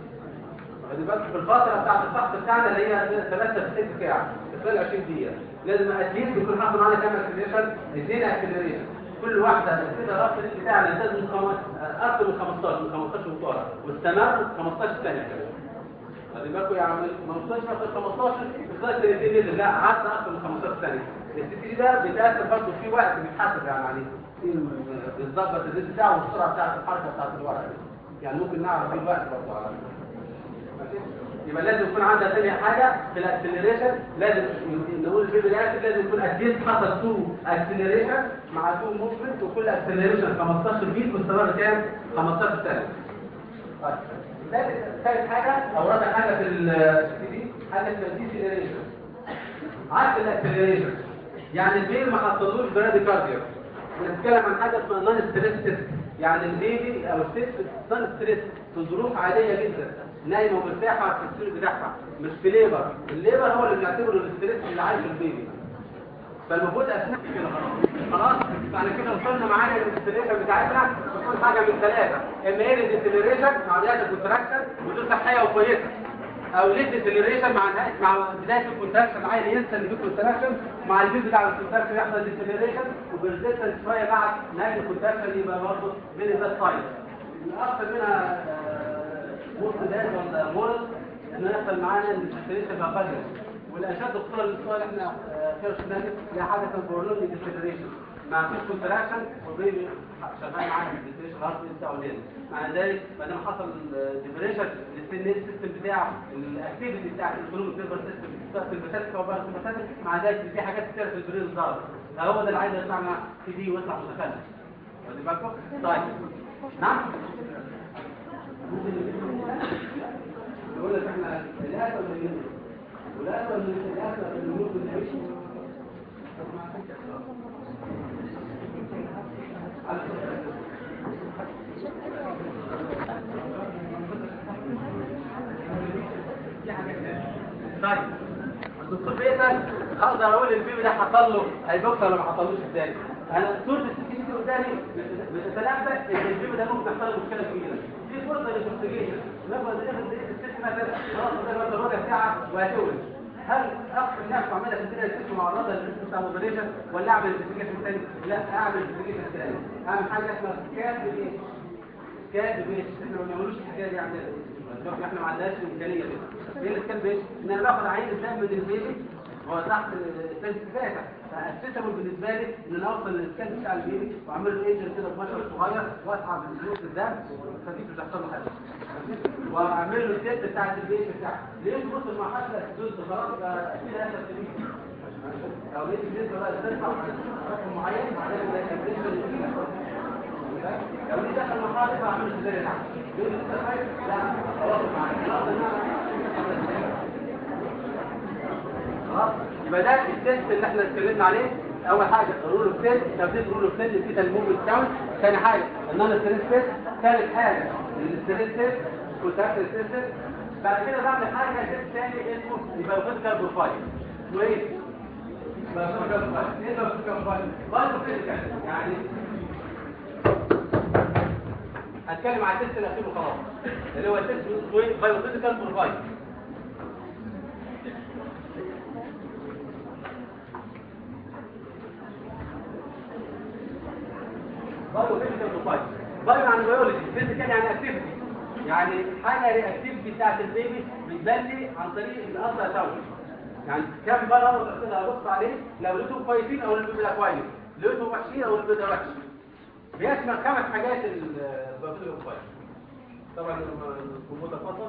واخدين بالكم في الفتره بتاعه الفحص بتاعنا اللي هي 3 6 ساعه خلال 20 دقيقه لازم اتليست يكون حصل معانا كام اكسلريشن اثنين اكسلريشن كل واحده كده الهارت ريت بتاعنا لازم اكثر من 15 من 15 وطالع واستمر 15 ثانيه كمان خلي بالكم يا عم ما وصلش مثلا 15 بخلال سنتين نزل لا عدى اكثر من 15 ثانيه السي ده بيتاثر برضه في وقت بيتحسب يعني عليه بيظبط الريت بتاعه والسرعه بتاعت الحركه بتاعت الورقه دي يعني ممكن نعرف ايه الوقت برضه على ماشي يبقى لازم يكون عندها ثاني حاجه في الاكسلريشن لازم نقول البيبي رياكتيف لازم يكون اديت حصل تو اكسلريشن مع تو موفمنت وكل اكسلريشن 15 بيت مستمر كام 15 سنه طيب ثالث ثالث حاجه او رابع حاجه في السي دي حاجه اسمها ديسيلريشن عكس الاكسلريشن يعني البيبي ما حصلوش برادي كارديو بنتكلم عن حاجه اسمها نون ستريس تيست يعني البيبي او الست نون ستريس في ظروف عاديه جدا نايمه ومرتاحه في السرير بتاعها مش في ليبر الليبر هو اللي بنعتبره الاستريس اللي عايش البيبي فالمفروض اثناء كده خلاص فاحنا كده وصلنا معانا للاستريشن بتاعتنا تكون حاجه من ثلاثه اما ايه الديسلريشن مع بدايه الكونتراكشن ودول صحيه وكويسه او ليد ديسلريشن مع نهايه مع بدايه الكونتراكشن عايز ينسى ان في كونتراكشن مع البيت بتاع الكونتراكشن يحصل ديسلريشن وبرزيستنس شويه بعد نهايه الكونتراكشن يبقى برضه بين ذات سايد الاكثر منها ممكن ده ولا مورس انه يحصل معانا ان الديسلريشن بقى قدر والاشد خطوره للسؤال احنا كده شفناه هي حاجه كنترول ديسلريشن مع فيش كونتراكشن والبيبي شغال معانا الديسلريشن هارت بتاعه لين مع ذلك ما دام حصل ديبريشن للسن السيستم بتاعه الاكتيفيتي بتاعت الجلوكوز نيرفس سيستم في البساتيك او بقى البساتيك مع ذلك في حاجات كتير في البرين ضار هو ده اللي عايز يطلع مع سي دي ويطلع متخلف واخدين بالكم طيب نعم يقول لك احنا الاسد ولا اليمين والاسد ولا الاسد ولا اليمين ولا اليمين طيب الدكتور بيسأل اقدر اقول البيبي ده حصل له هيبوكس ولا ما حصلوش ازاي انا صورة السكين دي قدامي بتتنبأ ان البيبي ده ممكن يحصل له مشكله كبيره في فرصه للانفستيجيشن ناخد الست مثلا خلاص ده بقى ربع ساعه وهتولد هل اخر الناس بعملها في الدنيا الست معرضه للريسك بتاع الاوبريشن ولا اعمل انفستيجيشن ثاني؟ لا اعمل انفستيجيشن ثاني اعمل حاجه اسمها سكان بايه؟ سكان بايه؟ احنا ما بنعملوش الحكايه دي عندنا احنا ما عندناش الامكانيه دي ايه اللي كان بايه؟ ان انا باخد عين الدم من البيبي هو تحت الثلث فاتح فاكسسبل بالنسبه لي ان انا اوصل للسكان بتاع البيبي واعمل له ايجنت كده بمشرط صغير واسحب الفلوس الدم خفيف مش هيحصل له حاجه واعمل له الست بتاعت البيبي بتاعه ليه تبص مع حتى الدوز خلاص يبقى اكيد هيحصل تمييز او ليه الجنس بقى ترفع رقم معين بعدين يبقى الكابريشن لو دي دخل محاضر فاعمل ازاي نعم يقول لي لسه خايف لا خلاص معاك يبقى ده التست اللي احنا اتكلمنا عليه اول حاجه رول اوف تيست تبديل رول اوف تيست في الموفمنت كاونت ثاني حاجه النون ستريس تيست ثالث حاجه الستريس تيست كونتاكت تيست بعد كده بعمل حاجه تيست ثاني اسمه البايوفيزيكال بروفايل اسمه ايه؟ بايوفيزيكال بروفايل ايه البايوفيزيكال بروفايل؟ بايوفيزيكال يعني هتكلم على التست الاخير وخلاص اللي هو التست بايوفيزيكال بروفايل بايوفيزيكال بروفايل بايو يعني بيولوجي فيزيكال يعني اكتيفيتي يعني حاجه رياكتيفيتي بتاعت البيبي بتبان لي عن طريق الالترا ساوند يعني كام بره كده ابص عليه لو لقيتهم كويسين او البيبي ده كويس لقيتهم وحشين او البيبي ده وحش بيشمل خمس حاجات البايوفيزيكال بروفايل طبعا الكمبيوتر فصل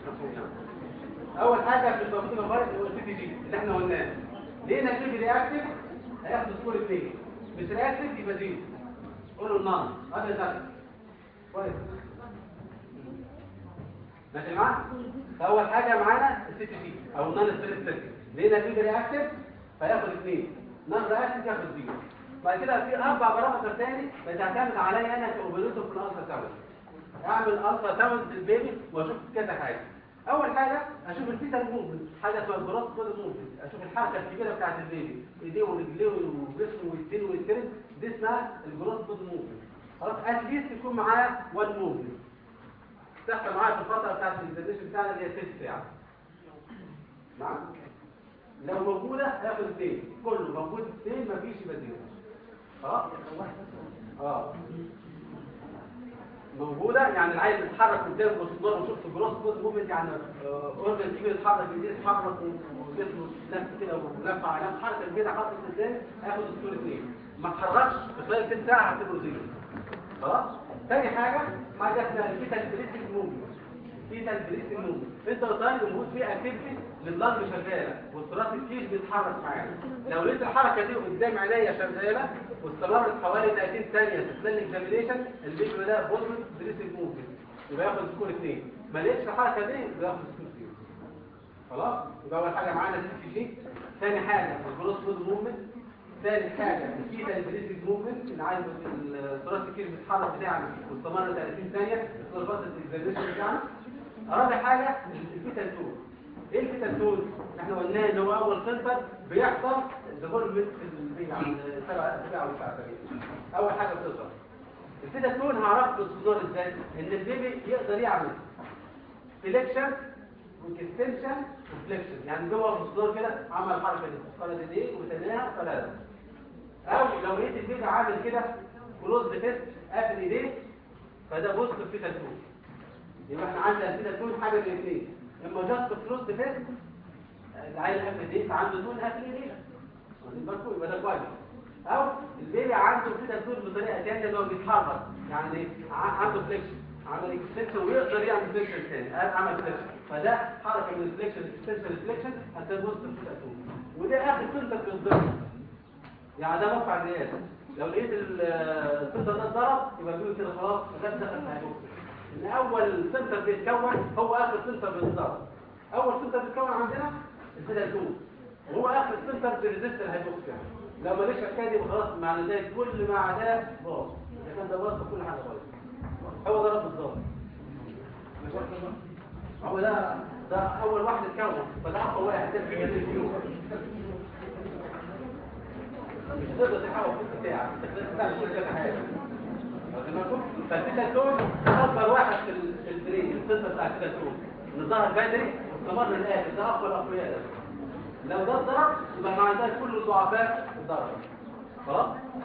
اول حاجه في البايوفيزيكال بروفايل هو السي تي جي اللي احنا قلناه لقينا البيبي رياكتيف هياخد سكور 2 مش رياكتيف يبقى زيرو قولوا النار هذا ده كويس ماشي معاك فاول حاجه معانا السي تي جي او النون ستريس تيست لقينا فيه رياكتيف فياخد اثنين نون رياكتيف ياخد زيرو بعد كده في اربع بارامتر تاني بتعتمد عليا انا كاوبريتور في الالترا ساوند اعمل الترا ساوند للبيبي واشوف كذا حاجه اول حاجه اشوف الفيتال موفمنت حاجه اسمها الجراس بودي موفمنت اشوف الحركه الكبيره بتاعت البيبي ايديه ورجليه وجسمه ويتين ويترد دي اسمها الجراس بودي موفمنت خلاص اتليست يكون معاه وان موفمنت تحصل معايا في الفتره بتاعت الانترنيشن بتاعنا اللي هي تيست يعني نعم لو موجوده هياخد اثنين كله موجود اثنين مفيش يبقى زيرو خلاص اه موجودة يعني العيل بيتحرك قدام الصدار وشفت جروس بوت موفمنت يعني اورجن كبير يتحرك بايديه يتحرك وجسمه لف كده ولف على نفس حركه كبيره حركه قدام هياخد السكور اثنين ما اتحركش في خلال ست ساعه هتبقى زيرو خلاص تاني حاجه حاجه اسمها الفيتال بريسك موفمنت فيتال بريس موفمنت انت قلت الموجود فيه اكتيفيتي لللنج شغاله والتراث كتير بيتحرك معانا لو لقيت الحركه دي قدام عينيا شغاله واستمرت حوالي 30 ثانيه في خلال الاكزامينيشن الفيديو ده بوزيتيف بريس موفمنت يبقى ياخد سكور 2 ما لقيتش الحركه دي يبقى ياخد سكور 0 خلاص يبقى اول حاجه معانا السي جي ثاني حاجه الجروس فود موفمنت ثالث حاجه الفيتا البريسيس موفمنت اللي عايز التراث كتير بيتحرك بتاعنا واستمر 30 ثانيه في فتره الاكزامينيشن بتاعنا رابع حاجه الفيتا تول ايه الفيتا تول احنا قلنا ان هو اول سنتر بيحصل ديفولفمنت في البيبي عند 7 7 او 9 اول حاجه بتظهر الفيتا تول هعرف باستمرار ازاي ان البيبي يقدر يعمل سelection واكستنشن وفليكشن يعني جوه الصدور كده عمل الحركه دي فرد ايديه وتناها وفردها او لو لقيت البيبي عامل كده كلوز فيست قافل ايديه فده بوست في تاتون يبقى احنا عندنا في تاتون حاجه من الاثنين اما جاست كلوز فيست العيل قافل ايديه فعنده تون قافل ايديه واخدين بالكم يبقى ده كويس او البيبي عنده في تاتون بطريقه ثانيه اللي هو بيتحرك يعني ع- عنده فليكشن عمل اكستنشن ويقدر يعمل فليكشن ثاني عمل فليكشن فده حركه من الفليكشن اكستنشن الفليكشن هتبص في التاتون وده اخر سنتر في الضرب يعني ده موقع الرئاسه لو لقيت ال- السنتر ده اتضرب يبقى بيقول كده خلاص ده دخل في هيبوكس ان اول سنتر بيتكون هو اخر سنتر بيتضرب اول سنتر بيتكون عندنا الفيدالتون وهو اخر سنتر بريزيست الهيبوكس لو ماليش حكايه دي خلاص معنى ذلك كل ما عداه باظ اذا كان ده باظ فكل حاجه باظت هو ده رب الضغط هو ده ده اول واحد اتكون فده اقوى واحد ده في جميع الفيوم مش تقدر تحاول في بتاعك تقدر تعمل كل كده حاجه واخد بالكم فالتيتاتون اكبر واحد في ال- في البرين القصه بتاع التيتاتون ان ظهر بدري واستمر للاخر ده اقوى الاقوياء ده لو ده اتضرب يبقى مع ذلك كل الضعفاء اتضرب خلاص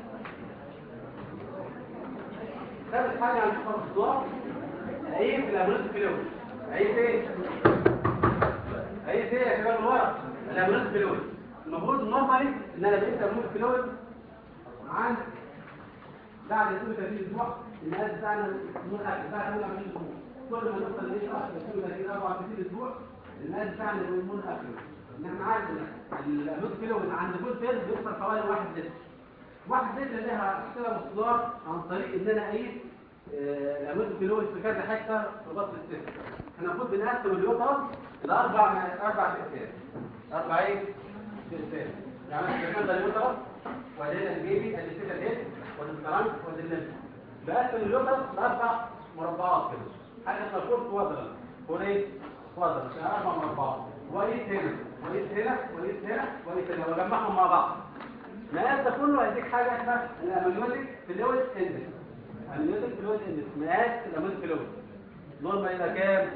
ثالث حاجه عن شفر الضعف عيب في الامراض الكلوي عيب ايه عيب ايه يا شباب الورق الامراض الكلوي المفروض النورمالي ان انا بقيت امراض الكلوي عن بعد كل 30 اسبوع المقاس بتاعنا نور اكل بعد كل 20 اسبوع كل ما نوصل ل 30 30 34 اسبوع المقاس بتاعنا نور اكل ان احنا عندنا الامراض الكلوي عند كل فيز بيوصل حوالي 1 لتر واحد لتر لها صله مصدار عن طريق ان انا اقيس آه، الامراض الكلوي في كذا حته في بطن الست احنا المفروض بنقسم اليوترس لاربع اربع فئات اربع ايه فئات يعني احنا ده اليوترس وبعدين البيبي اللي فيه الهيد والسكرانك والليمف بقسم اليوترس لاربع مربعات كده حاجه اسمها فور كوادرنت فور ايه كوادرنت اربع مربعات وقيس هنا وقيس هنا وقيس هنا وقيس هنا واجمعهم مع بعض مقاس ده كله هيديك حاجه اسمها الامنيوتيك فلويد اندكس الامنيوتيك فلويد اندكس مقاس الامنيوتيك فلويد نورمال الى كام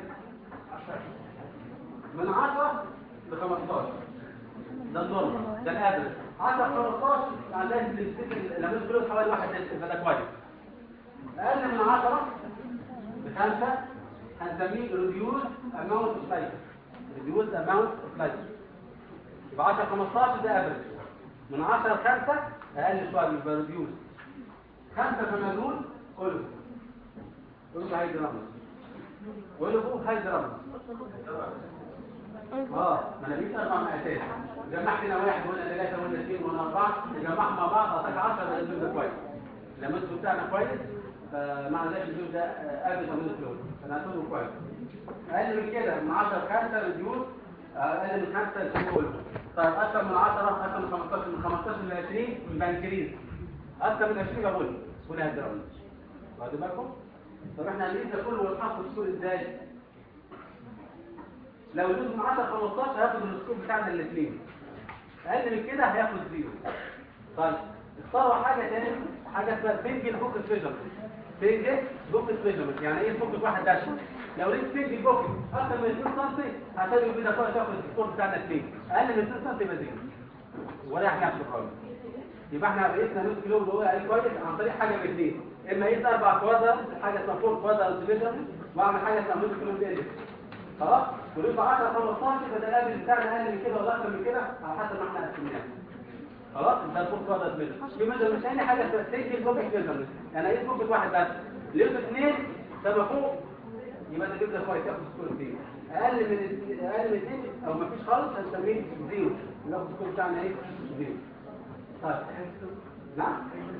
من 10 ل 15 ده النورمال ده الافرج 10 15 يعني لازم نفتكر الامنيوتيك فلويد حوالي 1 لتر فده كويس اقل من 10 بخمسة هنسميه ريديوز اماونت اوف لايت ريديوز اماونت اوف لايت يبقى 10 15 ده افرج من 10 ل 5 اقل شويه يبقى ريديوز 5 فما دون قلب قلب هاي درامز قلبه هاي درامز اه ما انا جبت اربع مقاسات جمعت هنا واحد وهنا ثلاثه وهنا اثنين وهنا اربعه نجمعهم مع بعض اعطاك 10 ده الجزء ده كويس لما الجزء بتاعنا كويس فمعنى ذلك الجزء ده ابدا من الفلوس فنعتبره كويس اقل من كده من 10 ل 5 ريديوز اقل من 5 يسموه قلب طيب اكثر من 10 اكثر من 15 من 15 ل 20 من بنكريز اكثر من 20 بقول هنا هدرون واخدين بالكم طب احنا هنقيس ده كله ونحط السكور ازاي لو جزء من 10 15 هياخد السكور بتاعنا الاثنين اقل من كده هياخد زيرو طيب اختاروا حاجه تاني حاجه اسمها سنجل فوكس ميجرمنت سنجل فوكس ميجرمنت يعني ايه فوكس واحد بس لو لقيت سنجل فوكس اكتر من 2 سم هتلاقي كده كويس تاخد السكور بتاعنا اثنين اقل من 2 سم يبقى زيرو ولا حاجه في الرابط يبقى احنا قيسنا نص كيلو اللي هو عليه كويس عن طريق حاجه من اثنين اما قيس اربع كوادر حاجه اسمها فور كوادر ميجرمنت واعمل حاجه اسمها نص كيلو بالاندكس خلاص ونبقى 10 15 يبقى ده الافرج بتاعنا اقل من كده ولا اكتر من كده على حسب ما احنا قسمناه خلاص ده الفوق كوادر ميجرمنت في ميجرمنت ثاني حاجه اسمها سنجل فوكس ميجرمنت يعني ايه فوكس واحد بس لقيت اثنين سما فوق يبقى ده جبنا كويس ياخد سكور كتير اقل من اقل من اثنين او ما فيش خالص هنسميه زيرو ناخد السكور بتاعنا ايه زيرو طيب نعم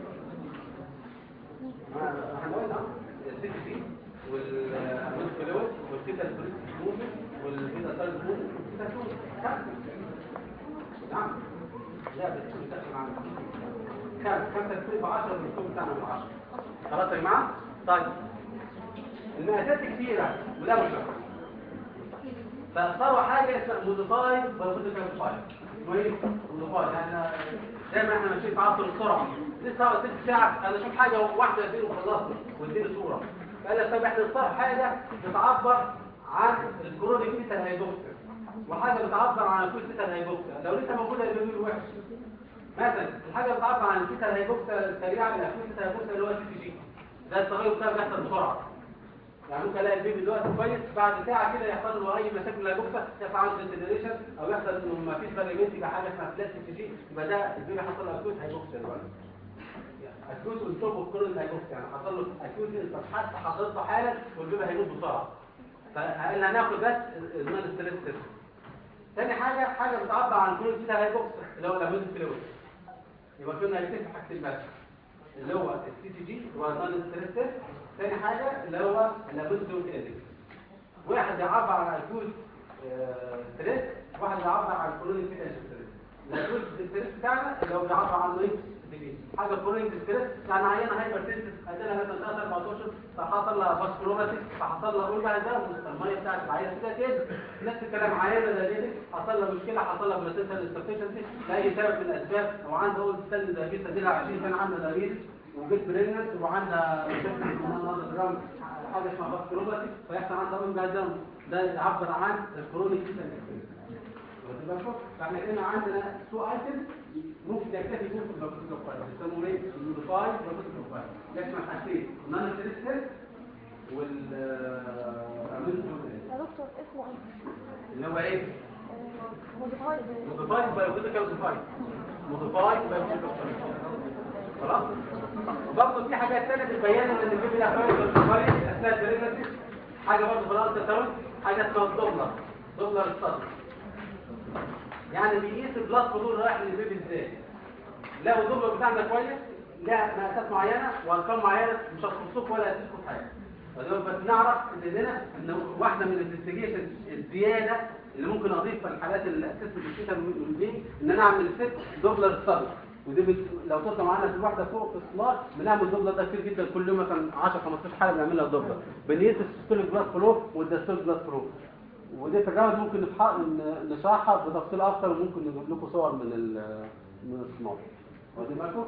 هنقول نعم السي تي سي والفلويد والكيتا الفلويد موفمنت والكيتا سايد موفمنت والكيتا سايد نعم لا بس كل داخل معانا كام خمسة تكون ب 10 والكم بتاعنا ب 10 خلاص يا جماعة طيب المقاسات كتيرة وده مش شرط فاختاروا حاجة اسمها موديفاي بروبوتيك موديفاي اسمه ايه؟ موديفاي يعني دايما احنا ماشيين في عصر السرعة لسه ست ساعة انا اشوف حاجة واحدة اديله خلصت واديله صورة قال لك طب احنا نختار حاجة بتعبر عن الكرونيك فيتال هيدوكسر وحاجة بتعبر عن الكويس فيتال هيدوكسر لو لسه موجودة يبقى بيقول وحش مثلا الحاجة بتعبر عن الفيتال هيدوكسر السريعة من الكويس فيتال هيدوكسر اللي هو السي جي ده التغير بتاعه بيحصل بسرعة يعني ممكن الاقي البيبي دلوقتي كويس بعد ساعه كده يحصل له اي مشاكل لاجوكسا يحصل عنده ديسيدريشن او يحصل انه ما فيش فاليمنت يبقى حاجه اسمها بلاستيك جي يبقى ده البيبي حصل له اكوت هيجوكسا دلوقتي اكوت والتوب والكورن هيجوكسا يعني حصل له اكوت انت حتى حصلته حالا والبيبي هيموت بسرعه فقال هناخد بس النون ستريس تيست ثاني حاجه حاجه بتعبر عن الكورن كده هيجوكسا اللي هو الامين فلويد يبقى كنا هنكتب حاجتين بس اللي هو السي تي جي والنون ستريس تيست ثاني حاجة اللي هو اللابوزيوم كينيتكس واحد يعبر عن الجود ستريس واحد يعبر عن الكولونيك ستريس الجود ستريس بتاعنا اللي هو بيعبر عن ايه حاجه كولونيك ستريس يعني عينه هايبر تنسس ادينا مثلا 3 14 فحصل لها فاسكولوماتيك فحصل لها اورجان ده الميه بتاعت العينه كده كده نفس الكلام عينه زي دي حصل لها مشكله حصل لها بلاتنتال انسفشنسي لاي سبب من الاسباب او عنده اول سن دايبيتس اديلها 20 سنه عندها دايبيتس وجيت بريجننت وعندها جرام حاجه اسمها باسكولوباتي فيحصل عندها اورجان ده ده يعبر عن الكرونيك فاحنا كده عندنا تو ايتم ممكن يكتفي بيهم في البروتين بروفايل بيسموه ايه؟ الموديفايد بروتين بروفايل يشمل حاجتين نون ستريس وال يا دكتور اسمه ايه؟ اللي هو ايه؟ موديفايد موديفايد بايوفيزيكال موديفايد موديفايد بايوفيزيكال خلاص برضه في حاجات ثانيه بتبين ان البيبي ده كويس اثناء البريجنسي حاجه برضه في الارض تاون حاجه اسمها الدوبلر دوبلر الصدر يعني بيقيس البلاد فلو رايح للبيبي ازاي لو الدوبلر بتاعنا كويس لا مقاسات معينه وارقام معينه مش هتخصوك ولا هتسكت حاجه فدول بس نعرف ان هنا ان واحده من الانفستيجيشن الزياده اللي ممكن اضيفها للحالات الاساس بالشتاء والبين ان انا اعمل ست دوبلر الصدر ودي بت... لو توصل معانا في الواحده فوق في الصلاه بنعمل دوبلر ده كتير جدا كل يوم مثلا 10 15 حاله بنعملها دوبلر بنقيس السيستوليك بلاد فلو والداستوليك بلاد فلو ودي تجارب ممكن نفح... ن- نشرحها بتفصيل اكتر وممكن نجيب لكم صور من ال... من الصناعه واخدين بالكم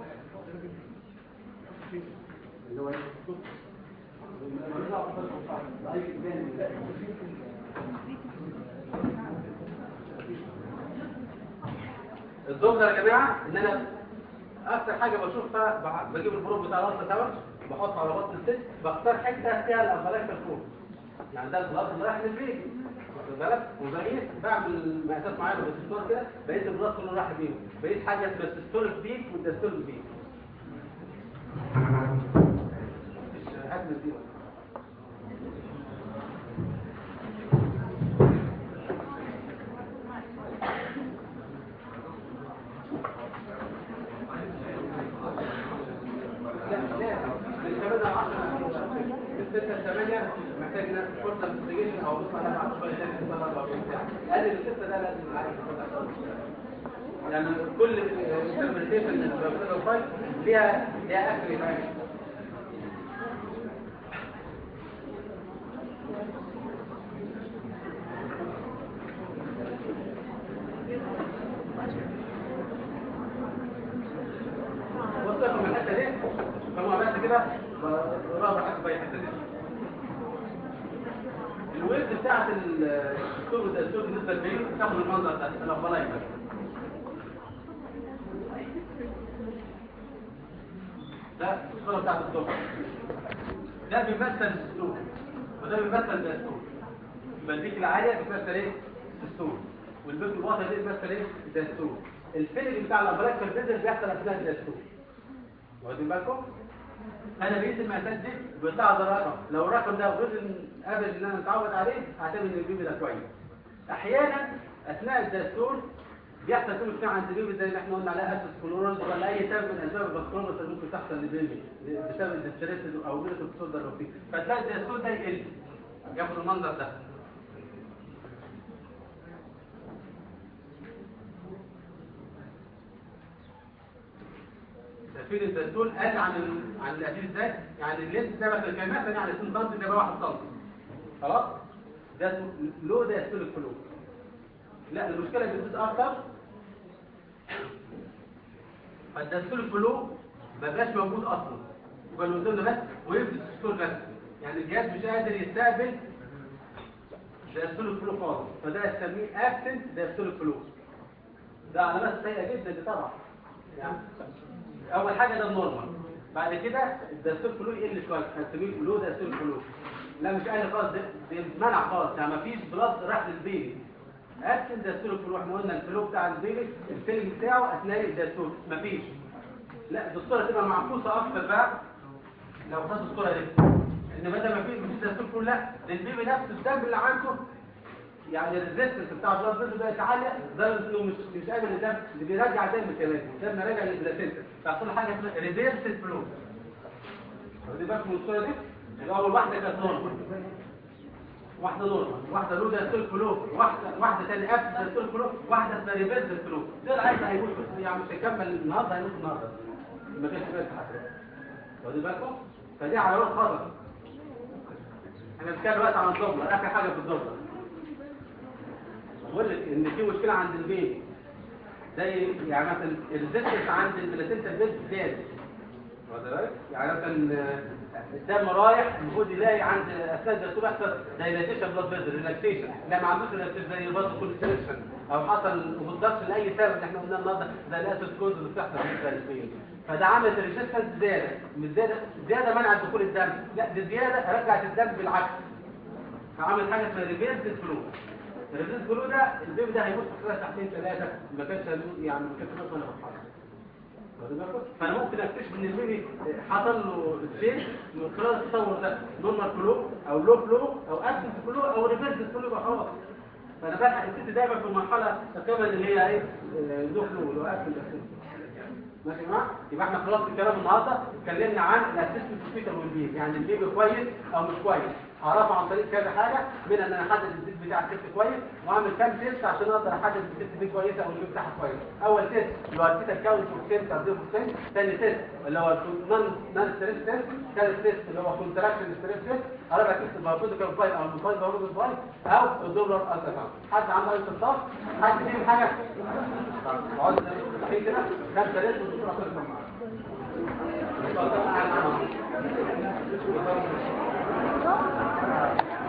اللي هو ايه الدوبلر يا جماعه ان انا اكتر حاجه بشوفها بع- بجيب البروب بتاع راس تاور بحطه على بطن الست بختار حته فيها الانفلاك الفوق يعني ده البلاط اللي رايح للبيت واخد بالك وبقيت بعمل مقاسات معينه بالدستور كده بقيت البلاط كله رايح بيهم بقيت حاجه اسمها الدستور بيك والدستور بيك مش هجمه دي ولا الستة الثمانية محتاج ناس فرصة انفستيجيشن او نص على بعد شوية تاني تصل 24 ساعة. ادي الستة ده لازم نعرف يعني كل انتربريتيشن للبروفايل ليها ليها اخر يتعمل. وصلكم الحته دي فما بس كده رابع حاجه في اي حته دي الويب بتاعت الدكتور ده الدكتور بالنسبه للبيبي تاخد المنظر ده الاخبار يبقى ده الصوره بتاعت الدكتور ده بيمثل الدستور وده بيمثل الدستور يبقى البيك العاليه بتمثل ايه؟ الدستور والبيك الواطي دي بتمثل ايه؟ الدستور الفيلم بتاع الامبراك في البيزنس بيحصل اثناء الدستور واخدين بالكم؟ انا بقيت المقاسات دي بيطلع ده رقم لو الرقم ده جزء من قبل ان انا متعود عليه هعتبر ان البيبي ده كويس احيانا اثناء الدستور بيحصل كل شيء عند البيبي زي اللي احنا قلنا عليه اسس كلورال ولا اي سبب من اسباب البكتيريا اللي ممكن تحصل للبيبي بسبب الستريس او بيرة الدستور ده لو فيه فتلاقي الدستور ده يقل ياخد المنظر ده تفسير الدستور قال عن ال... عن الاسيل ازاي يعني اللينس ده مثلا كان مثلا يعني 2 سم ده بقى 1 سم خلاص ده اسمه لو ده يستول الفلو لا المشكله بتزيد اكتر فالدستور الفلو ما بقاش موجود اصلا يبقى اللي قدامنا بس ويفضل الدستور بس يعني الجهاز مش قادر يستقبل دستور الفلو خالص فده يسميه ابسنت دستور الفلو ده علامات سيئه جدا دي طبعا يعني اول حاجه ده النورمال بعد كده الدستور فلو يقل شويه هنسميه فلو دستور فلو لا مش قل خالص ده بيتمنع خالص يعني مفيش بلاد راح للبيبي اكسن دستور الفلو احنا قلنا الفلو بتاع البيبي الفيلم بتاعه اثناء الدستور مفيش لا الدستوره تبقى معكوسه اكتر بقى لو خدت الصوره دي ان بدل ما في مفيش دستور فلو لا للبيبي نفسه الدم اللي عنده يعني الريزيستنس بتاع البلاد بريشر بقت عاليه لدرجه انه مش مش قابل الدم اللي بيرجع دم كمان الدم راجع للبلاسينتا فيحصل حاجه اسمها ريفيرسد فلو خدي بالك من الصوره دي اللي اول واحده كانت نورمال واحده نورمال واحده لو ده سيل فلو واحده واحده ثاني اب ده سيل فلو واحده اسمها ريفيرسد فلو دول عايز هيموت يعني مش هيكمل النهارده هيموت النهارده ما كانش بالك حضرتك خدي بالكم فدي علامات خطر احنا بنتكلم دلوقتي عن الدوبلر اخر حاجه في الدوبلر بقول لك ان في مشكله عند البيت زي يعني مثلا الريزيستنس عند البلاسينتا البيت زاد واخد بالك يعني مثلا الدم رايح المفروض يلاقي عند اثناء الدستور يحصل دايلاتيشن بلاد فيزل ريلاكسيشن لا ما عندوش ريلاكسيشن زي برضه كونستريكشن او حصل وبالضبط لاي سبب اللي احنا قلناه النهارده زي الاسيد كوز اللي بتحصل بالنسبه للبيت فده عمل الريزيستنس زياده مش زياده زياده منعت دخول الدم لا دي زياده رجعت الدم بالعكس فعمل حاجه اسمها ريفيرس فلو الريزيست كله ده البيبي ده هيموت في خلال ساعتين ثلاثه ما كانش هيموت- يعني ما كانش هيموت ولا حاجه واخد بالكم؟ فانا ممكن اكتشف ان البيبي حصل له تشينج من خلال التصور ده نورمال فلو او لو فلو او ابسنت فلو او ريفيرس فلو يبقى خلاص فانا بلحق الست دايما في المرحله تقريبا اللي هي ايه آه، لو فلو لو ابسنت ماشي يا جماعه يبقى احنا خلاص الكلام النهارده اتكلمنا عن الاسيستنت سبيكر والبيبي يعني البيبي كويس او مش كويس اعرفه عن طريق كذا حاجه من ان انا احدد الزيت بتاع الست كويس واعمل كام تيست عشان اقدر احدد الست دي كويسه او البيبي بتاعها كويس اول تيست اللي هو التيتا كاونت بورسنت او 0% ثاني تيست اللي هو نون نون ستريس تيست ثالث تيست اللي هو كونتراكشن ستريس تيست رابع تيست الباركوديكال فايل او الموبايل باركوديكال فايل او الدولار الترا حد عنده اي استفسار حد فيهم حاجه طب اقعد في كده خمسه ريت والدكتور هتفهم معاك